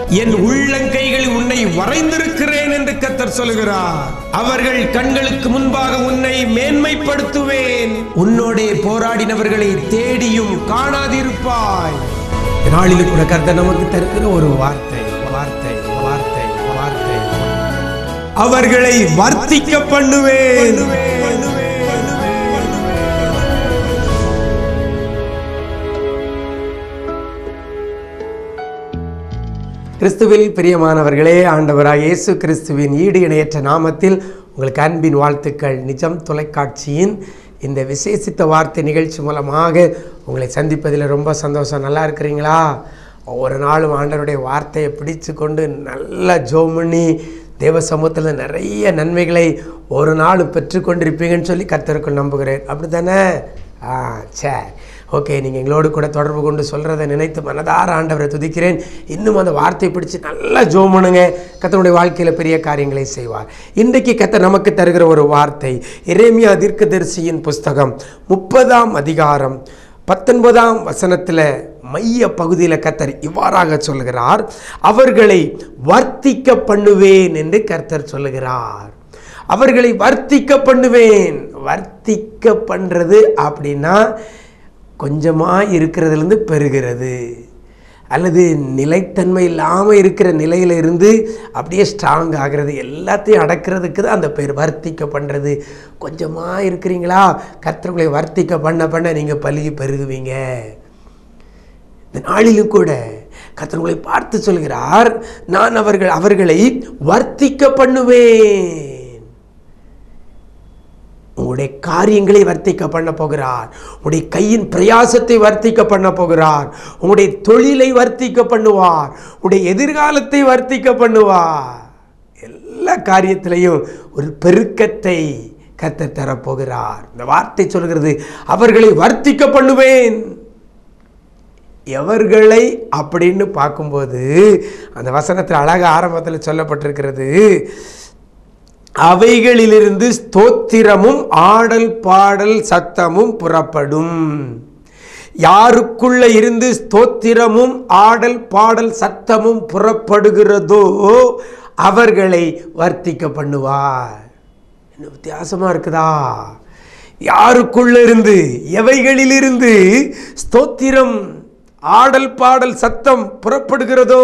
என் உள்ளங்கைகளில் உன்னை வரைந்திருக்கிறேன் என்று கத்தர் சொல்கிறார் அவர்கள் கண்களுக்கு முன்பாக உன்னை மேன்மைப்படுத்துவேன் உன்னோடே போராடினவர்களை தேடியும் காணாதிருப்பாய் இந்த நாளில் கூட கர்த்தர் நமக்கு தருகிற ஒரு வார்த்தை வார்த்தை வார்த்தை வார்த்தை அவர்களை வர்த்திக்க பண்ணுவேன் கிறிஸ்துவில் பிரியமானவர்களே ஆண்டவராக இயேசு கிறிஸ்துவின் ஈடு இணையற்ற நாமத்தில் உங்களுக்கு அன்பின் வாழ்த்துக்கள் நிஜம் தொலைக்காட்சியின் இந்த விசேஷித்த வார்த்தை நிகழ்ச்சி மூலமாக உங்களை சந்திப்பதில் ரொம்ப சந்தோஷம் நல்லா இருக்கிறீங்களா ஒவ்வொரு நாளும் ஆண்டவருடைய வார்த்தையை பிடிச்சு கொண்டு நல்லா ஜோம் பண்ணி தேவ சமூகத்தில் நிறைய நன்மைகளை ஒரு நாள் பெற்றுக்கொண்டிருப்பீங்கன்னு சொல்லி கர்த்தருக்குள் நம்புகிறேன் அப்படி தானே ஆ சரி ஓகே நீங்கள் எங்களோடு கூட தொடர்பு கொண்டு சொல்கிறத நினைத்து மனதார ஆண்டவரை துதிக்கிறேன் இன்னும் அந்த வார்த்தையை பிடிச்சு நல்லா ஜோம் பண்ணுங்க கத்தனுடைய வாழ்க்கையில் பெரிய காரியங்களை செய்வார் இன்றைக்கு கத்த நமக்கு தருகிற ஒரு வார்த்தை எரேமியா தீர்க்கதரிசியின் புஸ்தகம் முப்பதாம் அதிகாரம் பத்தொன்பதாம் வசனத்தில் மைய பகுதியில் கர்த்தர் இவ்வாறாக சொல்லுகிறார் அவர்களை வர்த்திக்க பண்ணுவேன் என்று கர்த்தர் சொல்லுகிறார் அவர்களை வர்த்திக்க பண்ணுவேன் வர்த்திக்க பண்ணுறது அப்படின்னா கொஞ்சமாக இருக்கிறதுலேருந்து பெறுகிறது அல்லது நிலைத்தன்மை இல்லாமல் இருக்கிற நிலையில இருந்து அப்படியே ஸ்ட்ராங் ஆகிறது எல்லாத்தையும் அடக்கிறதுக்கு தான் அந்த பேர் வர்த்திக்க பண்ணுறது கொஞ்சமாக இருக்கிறீங்களா கர்த்தர்களை வர்த்திக்க பண்ண பண்ண நீங்கள் பழுகி பெருகுவீங்க இந்த நாளிலும் கூட கர்த்தர் உங்களை பார்த்து சொல்கிறார் நான் அவர்கள் அவர்களை வர்த்திக்க பண்ணுவேன் உங்களுடைய காரியங்களை வர்த்திக்க பண்ண போகிறார் உங்களுடைய கையின் பிரயாசத்தை வர்த்திக்க பண்ண போகிறார் உங்களுடைய தொழிலை வர்த்திக்க பண்ணுவார் உங்களுடைய எதிர்காலத்தை வர்த்திக்க பண்ணுவார் எல்லா காரியத்திலையும் ஒரு பெருக்கத்தை கத்த தரப்போகிறார் இந்த வார்த்தை சொல்கிறது அவர்களை வர்த்திக்க பண்ணுவேன் எவர்களை அப்படின்னு பார்க்கும்போது அந்த வசனத்தில் அழக ஆரம்பத்தில் சொல்லப்பட்டிருக்கிறது அவைகளிலிருந்து ஸ்தோத்திரமும் ஆடல் பாடல் சத்தமும் புறப்படும் யாருக்குள்ள இருந்து ஸ்தோத்திரமும் ஆடல் பாடல் சத்தமும் புறப்படுகிறதோ அவர்களை வர்த்திக்க பண்ணுவார் என்ன வித்தியாசமா இருக்குதா யாருக்குள்ள இருந்து எவைகளிலிருந்து ஸ்தோத்திரம் ஆடல் பாடல் சத்தம் புறப்படுகிறதோ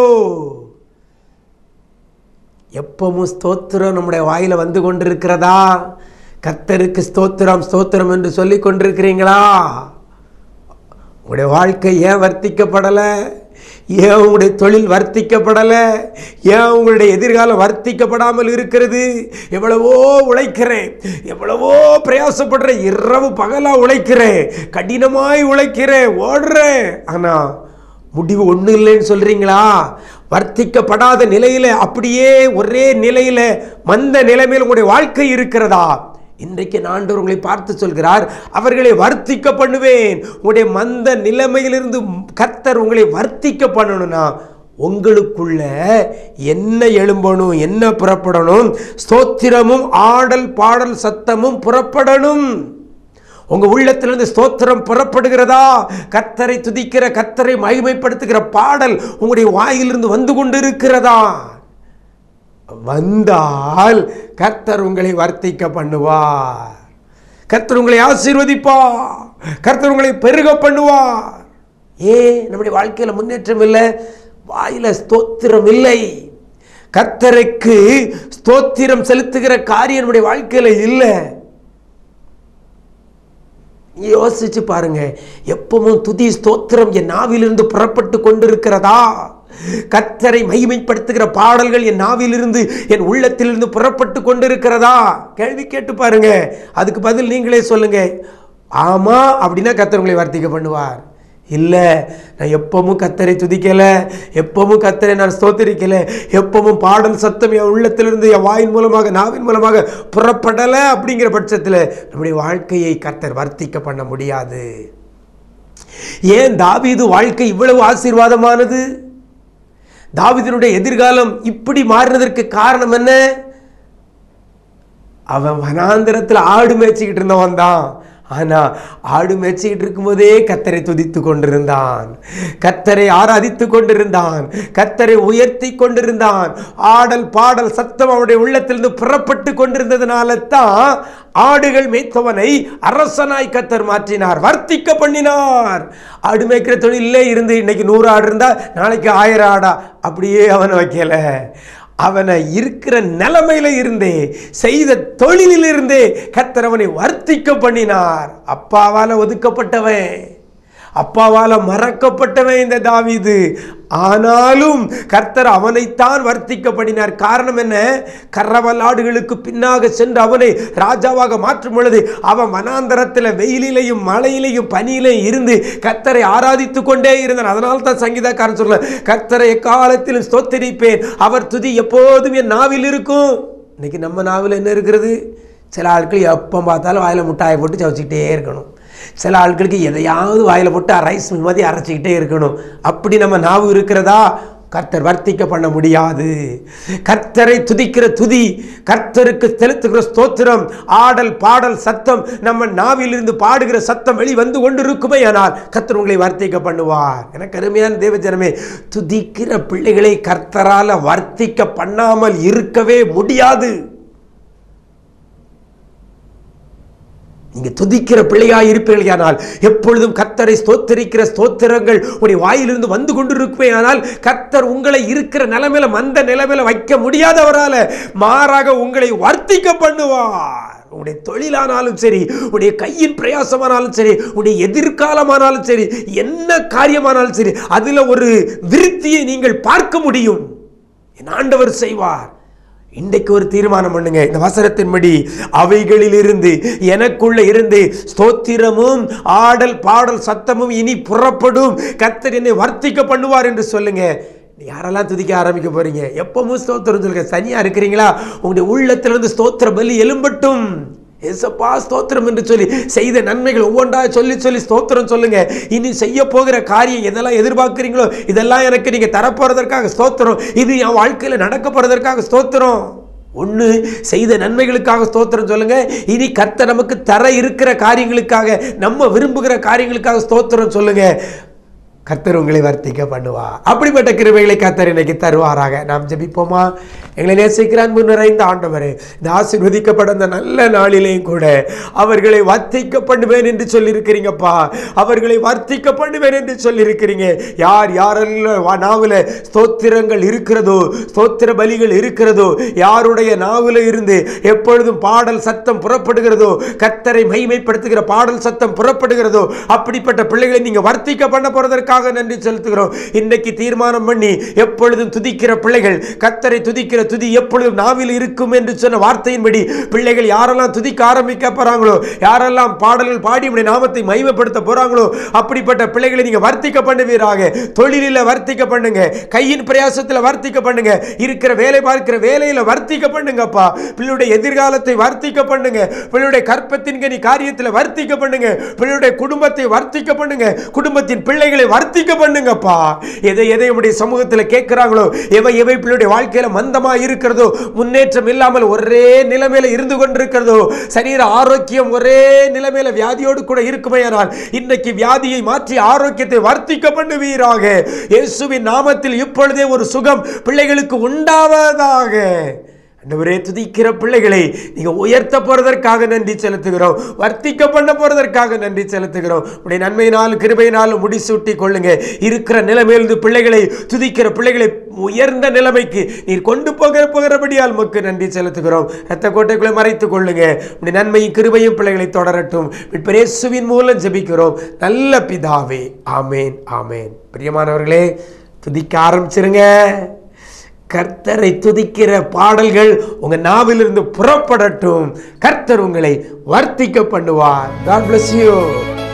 எப்பவும் ஸ்தோத்திரம் நம்முடைய வாயில வந்து கொண்டிருக்கிறதா கர்த்தருக்கு ஸ்தோத்திரம் ஸ்தோத்திரம் என்று சொல்லி கொண்டிருக்கிறீங்களா உங்களுடைய வாழ்க்கை ஏன் வர்த்திக்கப்படலை ஏன் உங்களுடைய தொழில் வர்த்திக்கப்படலை ஏன் உங்களுடைய எதிர்காலம் வர்த்திக்கப்படாமல் இருக்கிறது எவ்வளவோ உழைக்கிறேன் எவ்வளவோ பிரயாசப்படுறேன் இரவு பகலாக உழைக்கிறேன் கடினமாய் உழைக்கிறேன் ஓடுறேன் ஆனால் முடிவு ஒன்றும் இல்லைன்னு சொல்கிறீங்களா வர்த்திக்கப்படாத நிலையில் அப்படியே ஒரே நிலையில் மந்த நிலைமையில் உங்களுடைய வாழ்க்கை இருக்கிறதா இன்றைக்கு ஆண்டவர் உங்களை பார்த்து சொல்கிறார் அவர்களை வர்த்திக்க பண்ணுவேன் உங்களுடைய மந்த நிலைமையிலிருந்து கர்த்தர் உங்களை வர்த்திக்க பண்ணணும்னா உங்களுக்குள்ள என்ன எழும்பணும் என்ன புறப்படணும் ஸ்தோத்திரமும் ஆடல் பாடல் சத்தமும் புறப்படணும் உங்க உள்ளத்திலிருந்து ஸ்தோத்திரம் புறப்படுகிறதா கர்த்தரை துதிக்கிற கர்த்தரை மகிமைப்படுத்துகிற பாடல் உங்களுடைய வாயிலிருந்து வந்து கொண்டு இருக்கிறதா வந்தால் கர்த்தர் உங்களை வர்த்திக்க பண்ணுவார் கர்த்தர் உங்களை ஆசீர்வதிப்பார் கர்த்தர் உங்களை பெருக பண்ணுவார் ஏன் நம்முடைய வாழ்க்கையில் முன்னேற்றம் இல்லை வாயில ஸ்தோத்திரம் இல்லை கர்த்தருக்கு ஸ்தோத்திரம் செலுத்துகிற காரியம் நம்முடைய வாழ்க்கையில் இல்லை யோசிச்சு பாருங்க எப்பவும் துதி ஸ்தோத்திரம் என் நாவிலிருந்து புறப்பட்டு கொண்டிருக்கிறதா கர்த்தரை மகிமைப்படுத்துகிற பாடல்கள் என் நாவிலிருந்து என் உள்ளத்திலிருந்து புறப்பட்டு கொண்டிருக்கிறதா கேள்வி கேட்டு பாருங்க அதுக்கு பதில் நீங்களே சொல்லுங்க ஆமா அப்படின்னா கர்த்தர் உங்களை வர்த்திக்க பண்ணுவார் இல்லை நான் எப்பவும் கத்தரை துதிக்கலை எப்பவும் கத்தரை நான் ஸ்தோத்தரிக்கலை எப்பவும் பாடல் சத்தம் என் உள்ளத்திலிருந்து என் வாயின் மூலமாக நாவின் மூலமாக புறப்படலை அப்படிங்கிற பட்சத்தில் நம்முடைய வாழ்க்கையை கர்த்தர் வர்த்திக்க பண்ண முடியாது ஏன் தாவீது வாழ்க்கை இவ்வளவு ஆசீர்வாதமானது தாவீதினுடைய எதிர்காலம் இப்படி மாறினதற்கு காரணம் என்ன அவன் வனாந்திரத்தில் ஆடு மேய்ச்சிக்கிட்டு இருந்தவன் தான் ஆனா ஆடு மேய்ச்சிக்கிட்டு இருக்கும்போதே கத்தரை துதித்து கொண்டிருந்தான் கத்தரை ஆராதித்து கொண்டிருந்தான் கத்தரை உயர்த்தி கொண்டிருந்தான் ஆடல் பாடல் சத்தம் அவனுடைய உள்ளத்திலிருந்து புறப்பட்டு கொண்டிருந்ததுனால தான் ஆடுகள் மேய்த்தவனை அரசனாய் கத்தர் மாற்றினார் வர்த்திக்க பண்ணினார் ஆடு மேய்க்கிற தொழிலே இருந்து இன்னைக்கு நூறு ஆடு இருந்தா நாளைக்கு ஆயிரம் ஆடா அப்படியே அவனை வைக்கல அவனை இருக்கிற நிலைமையில இருந்தே செய்த தொழிலில் இருந்தே கத்தர் அவனை வர்த்திக்க பண்ணினார் அப்பாவால ஒதுக்கப்பட்டவன் அப்பாவால மறக்கப்பட்டவன் இந்த தாவீது ஆனாலும் கர்த்தர் அவனைத்தான் வர்த்திக்கப்படினார் காரணம் என்ன கரவலாடுகளுக்கு பின்னாக சென்று அவனை ராஜாவாக மாற்றும் பொழுது அவன் வனாந்தரத்தில் வெயிலிலையும் மழையிலையும் பனியிலையும் இருந்து கர்த்தரை ஆராதித்து கொண்டே இருந்தான் அதனால தான் சங்கீதக்காரன் சொல்ல கர்த்தரை எக்காலத்திலும் ஸ்தோத்தரிப்பேன் அவர் துதி எப்போதும் என் நாவில் இருக்கும் இன்னைக்கு நம்ம நாவில் என்ன இருக்கிறது சில ஆட்கள் எப்போ பார்த்தாலும் வாயில் முட்டாயை போட்டு சவச்சிக்கிட்டே இருக்கணும் சில ஆட்களுக்கு எதையாவது வாயில் போட்டு ரைஸ் மில் மாதிரி அரைச்சிக்கிட்டே இருக்கணும் அப்படி நம்ம நாவு இருக்கிறதா கர்த்தர் வர்த்திக்க பண்ண முடியாது கர்த்தரை துதிக்கிற துதி கர்த்தருக்கு செலுத்துகிற ஸ்தோத்திரம் ஆடல் பாடல் சத்தம் நம்ம நாவிலிருந்து பாடுகிற சத்தம் வெளி வந்து கொண்டு இருக்குமே ஆனால் கர்த்தர் உங்களை வர்த்திக்க பண்ணுவார் எனக்கு அருமையான தேவஜனமே துதிக்கிற பிள்ளைகளை கர்த்தரால வர்த்திக்க பண்ணாமல் இருக்கவே முடியாது நீங்க துதிக்கிற பிள்ளையாய் இருப்பீர்கள் ஆனால் எப்பொழுதும் கர்த்தரை ஸ்தோத்தரிக்கிற ஸ்தோத்திரங்கள் உடைய வாயிலிருந்து வந்து கொண்டிருக்குமே ஆனால் கர்த்தர் உங்களை இருக்கிற நிலைமையில மந்த நிலைமையில வைக்க முடியாதவரால மாறாக உங்களை வர்த்திக்க பண்ணுவார் உடைய தொழிலானாலும் சரி உடைய கையின் பிரயாசமானாலும் சரி உடைய எதிர்காலமானாலும் சரி என்ன காரியமானாலும் சரி அதுல ஒரு விருத்தியை நீங்கள் பார்க்க முடியும் என் ஆண்டவர் செய்வார் இன்றைக்கு ஒரு தீர்மானம் பண்ணுங்க இந்த வசனத்தின்படி அவைகளில் இருந்து எனக்குள்ள இருந்து ஸ்தோத்திரமும் ஆடல் பாடல் சத்தமும் இனி புறப்படும் கர்த்தர் என்னை வர்த்திக்க பண்ணுவார் என்று சொல்லுங்க யாரெல்லாம் துதிக்க ஆரம்பிக்க போறீங்க எப்பவும் ஸ்தோத்திரம் சொல்லுங்க சனியா இருக்கிறீங்களா உங்களுடைய உள்ளத்திலிருந்து ஸ்தோத்திர பலி எலும்பட்டும் ஏசப்பா ஸ்தோத்திரம் என்று சொல்லி செய்த நன்மைகள் ஒவ்வொன்றா சொல்லி சொல்லி ஸ்தோத்திரம் சொல்லுங்க இனி செய்ய போகிற காரியம் எதெல்லாம் எதிர்பார்க்குறீங்களோ இதெல்லாம் எனக்கு நீங்க தரப்போறதற்காக ஸ்தோத்திரம் இது என் வாழ்க்கையில் நடக்க போறதற்காக ஸ்தோத்திரம் ஒன்று செய்த நன்மைகளுக்காக ஸ்தோத்திரம் சொல்லுங்க இனி கர்த்தர் நமக்கு தர இருக்கிற காரியங்களுக்காக நம்ம விரும்புகிற காரியங்களுக்காக ஸ்தோத்திரம் சொல்லுங்க கர்த்தர் உங்களை வர்த்திக்க பண்ணுவா அப்படிப்பட்ட கிருபைகளை கர்த்தர் இன்னைக்கு தருவாராக நாம் ஜெபிப்போமா எங்களை நேசிக்கிற அன்பு நிறைந்த ஆண்டவரே இந்த ஆசீர்வதிக்கப்பட்ட இந்த நல்ல நாளிலேயும் கூட அவர்களை வர்த்திக்க பண்ணுவேன் என்று சொல்லியிருக்கிறீங்கப்பா அவர்களை வர்த்திக்க பண்ணுவேன் என்று சொல்லியிருக்கிறீங்க யார் யாரெல்லாம் வா- நாவுல ஸ்தோத்திரங்கள் இருக்கிறதோ ஸ்தோத்திர பலிகள் இருக்கிறதோ யாருடைய நாவுல இருந்து எப்பொழுதும் பாடல் சத்தம் புறப்படுகிறதோ கர்த்தரை மகிமைப்படுத்துகிற பாடல் சத்தம் புறப்படுகிறதோ அப்படிப்பட்ட பிள்ளைகளை நீங்க வர்த்திக்க பண்ண போறதற்காக நன்றி செலுத்துகிறோம் இன்னைக்கு தீர்மானம் பண்ணி எப்பொழுதும் துதிக்கிற பிள்ளைகள் கர்த்தரை துதிக்கிற துதி எப்பொழுதும் நாவில் இருக்கும் என்று சொன்ன வார்த்தையின்படி பிள்ளைகள் யாரெல்லாம் துதிக்க ஆரம்பிக்க போறாங்களோ யாரெல்லாம் பாடல்கள் பாடி உடைய நாமத்தை மகிமைப்படுத்த போறாங்களோ அப்படிப்பட்ட பிள்ளைகளை நீங்க வர்த்திக்க பண்ணுவீராக தொழிலில் வர்த்திக்க பண்ணுங்க கையின் பிரயாசத்தில் வர்த்திக்க பண்ணுங்க இருக்கிற வேலை பார்க்கிற வேலையில வர்த்திக்க பண்ணுங்கப்பா பிள்ளையுடைய எதிர்காலத்தை வர்த்திக்க பண்ணுங்க பிள்ளையுடைய கற்பத்தின் கனி காரியத்தில் வர்த்திக்க பண்ணுங்க பிள்ளையுடைய குடும்பத்தை வர்த்திக்க பண்ணுங்க குடும்பத்தின் பிள்ளைகளை வர்த்திக்க பண்ணுங்கப்பா எதை எதை உடைய சமூகத்தில் கேட்கிறாங்களோ எவை எவை பிள்ளையுடைய வாழ்க்கையில மந்தமா இருக்கிறதோ முன்னேற்றம் இல்லாமல் ஒரே நிலைமையில இருந்து கொண்டிருக்கிறதோ சரீர ஆரோக்கியம் ஒரே நிலைமையில வியாதியோடு கூட இருக்குமையானால் இன்னைக்கு வியாதியை மாற்றி ஆரோக்கியத்தை வர்த்திக்க பண்ணுவீராக இயேசுவின் நாமத்தில் இப்பொழுதே ஒரு சுகம் பிள்ளைகளுக்கு உண்டாவதாக ஆண்டவரே துதிக்கிற பிள்ளைகளை நீங்க உயர்த்த போறதற்காக நன்றி செலுத்துகிறோம் வர்த்திக்க பண்ண போறதற்காக நன்றி செலுத்துகிறோம் உடைய நன்மையினால் கிருபையினால் முடிசூட்டி கொள்ளுங்க இருக்கிற நிலைமையிலிருந்து பிள்ளைகளை துதிக்கிற பிள்ளைகளை உயர்ந்த நிலைமைக்கு நீர் கொண்டு போகிற போகிறபடியால் மக்கு நன்றி செலுத்துகிறோம் ரத்த கோட்டைக்குள்ளே மறைத்துக் கொள்ளுங்க உடைய நன்மையும் கிருபையும் பிள்ளைகளை தொடரட்டும் பிரேசுவின் மூலம் ஜெபிக்கிறோம் நல்ல பிதாவே ஆமேன் ஆமேன் பிரியமானவர்களே துதிக்க ஆரம்பிச்சிருங்க கர்த்தரை துதிக்கிற பாடல்கள் உங்க நாவிலிருந்து புறப்படட்டும் கர்த்தர் உங்களை வர்த்திக்க பண்ணுவார் God bless you